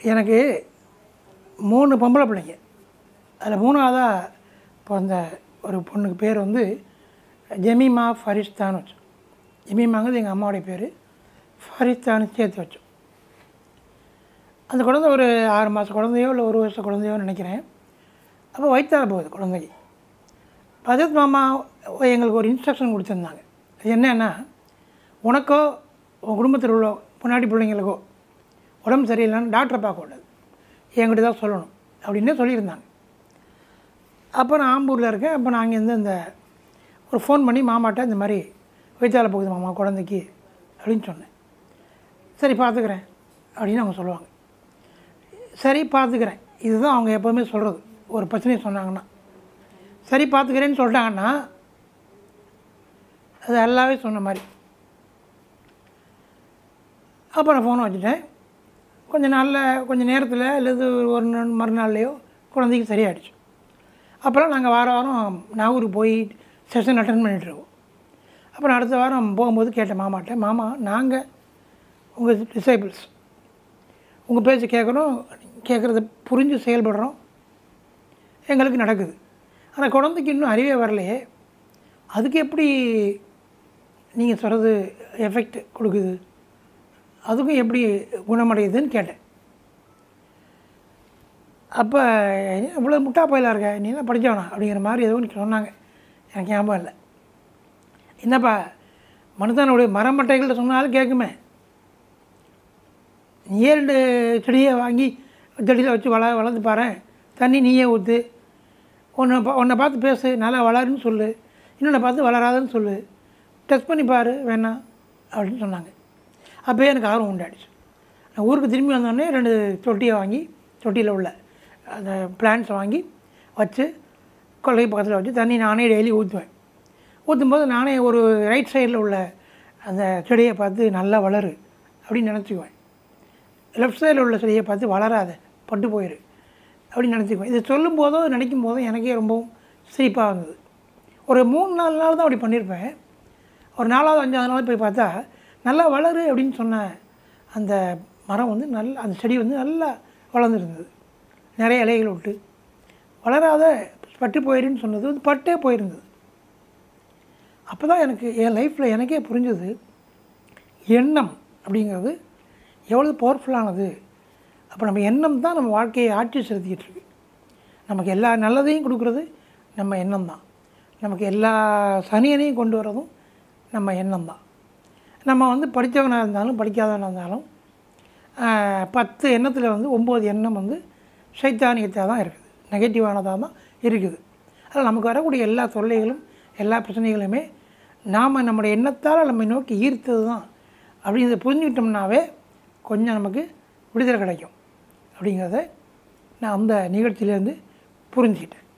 எனக்கு மூணு பொம்பளை பிள்ளைங்க அதில் மூணாவதாக பிறந்த ஒரு பொண்ணுக்கு பேர் வந்து ஜெமீமா ஃபரிஸ்தான்னு வச்சோம் ஜெமீமாங்கிறது எங்கள் அம்மாவுடைய பேர் ஃபரிஸ்தான்னு சேர்த்து வச்சோம் அந்த குழந்தை ஒரு ஆறு மாதம் குழந்தையோ இல்லை ஒரு வருஷம் குழந்தையோன்னு நினைக்கிறேன் அப்போ வயிற்றால போகுது குழந்தைக்கு பஜத் மாமா எங்களுக்கு ஒரு இன்ஸ்ட்ரக்ஷன் கொடுத்துருந்தாங்க அது என்னன்னா உனக்கோ உன் குடும்பத்தில் உள்ள முன்னாடி பிள்ளைங்களுக்கோ உடம்பு சரியில்லைன்னு டாக்டரை பார்க்கக்கூடாது என்கிட்ட தான் சொல்லணும் அப்படின்னே சொல்லியிருந்தாங்க அப்போ நான் ஆம்பூரில் இருக்கேன் அப்போ நான் அங்கேருந்து இந்த ஒரு ஃபோன் பண்ணி மாமாட்ட இந்த மாதிரி வயிற்றால போகுது மாமா குழந்தைக்கு அப்படின்னு சொன்னேன் சரி பார்த்துக்கிறேன் அப்படின்னு அவங்க சொல்லுவாங்க சரி பார்த்துக்கிறேன் இதுதான் அவங்க எப்போவுமே சொல்கிறது ஒரு பிரச்சனையை சொன்னாங்கன்னா சரி பார்த்துக்கிறேன்னு சொல்லிட்டாங்கன்னா அது எல்லாவே சொன்ன மாதிரி அப்போ நான் ஃபோனை வச்சுட்டேன் கொஞ்சம் நாளில் கொஞ்சம் நேரத்தில் அல்லது ஒரு நாள் மறுநாள்லையோ குழந்தைக்கு சரியாயிடுச்சு அப்புறம் நாங்கள் வார வாரம் நாகூருக்கு போய் செஷன் அட்டன் பண்ணிகிட்ருக்கோம் அப்புறம் அடுத்த வாரம் போகும்போது கேட்டேன் மாமாட்ட மாமா நாங்கள் உங்கள் டிசைபிள்ஸ் உங்கள் பேச்சு கேட்குறோம் கேட்குறத புரிஞ்சு செயல்படுறோம் எங்களுக்கு நடக்குது ஆனால் குழந்தைக்கு இன்னும் அறிவே வரலையே அதுக்கு எப்படி நீங்கள் சொல்கிறது எஃபெக்ட் கொடுக்குது அதுக்கும் எப்படி குணமடையுதுன்னு கேட்டேன் அப்போ இவ்வளோ முட்டா போயிலாக இருக்க நீ தான் படித்தவனா அப்படிங்கிற மாதிரி ஏதோ ஒன்று சொன்னாங்க எனக்கு ஞாபகம் இல்லை என்னப்பா மனுஷனுடைய மரமட்டைகள்ட்ட சொன்னாலும் கேட்குமே நீயே ரெண்டு செடியை வாங்கி செடியில் வச்சு வள வளர்ந்து பாரு தண்ணி நீயே ஊற்று உன்னை பா உன்னை பார்த்து பேசு நல்லா வளருன்னு சொல்லு இன்னொன்னை பார்த்து வளராதுன்னு சொல்லு டெஸ்ட் பண்ணி பாரு வேணாம் அப்படின்னு சொன்னாங்க அப்போயே எனக்கு ஆர்வம் உண்டாயிடுச்சு நான் ஊருக்கு திரும்பி வந்தோடனே ரெண்டு தொட்டியை வாங்கி தொட்டியில் உள்ள அந்த பிளான்ட்ஸை வாங்கி வச்சு கொள்கை பக்கத்தில் வச்சு தண்ணி நானே டெய்லி ஊற்றுவேன் ஊற்றும்போது நானே ஒரு ரைட் சைடில் உள்ள அந்த செடியை பார்த்து நல்லா வளரு அப்படின்னு நினச்சிக்குவேன் லெஃப்ட் சைடில் உள்ள செடியை பார்த்து வளராத பட்டு போயிரு அப்படின்னு நினச்சிக்குவேன் இது சொல்லும் போதோ நினைக்கும் போதோ எனக்கே ரொம்பவும் சிரிப்பாக இருந்தது ஒரு மூணு நாலு நாள் தான் அப்படி பண்ணியிருப்பேன் ஒரு நாலாவது அஞ்சாவது நாள் போய் பார்த்தா நல்லா வளரு அப்படின்னு சொன்ன அந்த மரம் வந்து நல்ல அந்த செடி வந்து நல்லா வளர்ந்துருந்தது நிறைய இலைகள் விட்டு வளராத பட்டு போயிருன்னு சொன்னது வந்து பட்டே போயிருந்தது அப்போ தான் எனக்கு என் லைஃப்பில் எனக்கே புரிஞ்சது எண்ணம் அப்படிங்கிறது எவ்வளோ பவர்ஃபுல்லானது அப்போ நம்ம எண்ணம் தான் நம்ம வாழ்க்கையை ஆட்சி செலுத்திக்கிட்டு இருக்கு நமக்கு எல்லா நல்லதையும் கொடுக்குறது நம்ம எண்ணம் தான் நமக்கு எல்லா சனியனையும் கொண்டு வரதும் நம்ம எண்ணம் தான் நம்ம வந்து படித்தவனாக இருந்தாலும் படிக்காதவனாக இருந்தாலும் ஆஹ், பத்து எண்ணத்தில் வந்து ஒம்பது எண்ணம் வந்து சைத்தானியத்தாக தான் இருக்குது நெகட்டிவானதாக தான் இருக்குது அதில் நமக்கு வரக்கூடிய எல்லா தொல்லைகளும் எல்லா பிரச்சனைகளுமே நாம் நம்முடைய எண்ணத்தால் நம்மை நோக்கி ஈர்த்தது தான் அப்படிங்கிறத புரிஞ்சுக்கிட்டோம்னாவே கொஞ்சம் நமக்கு விடுதலை கிடைக்கும் அப்படிங்கிறத நான் அந்த நிகழ்ச்சியிலேருந்து புரிஞ்சுக்கிட்டேன்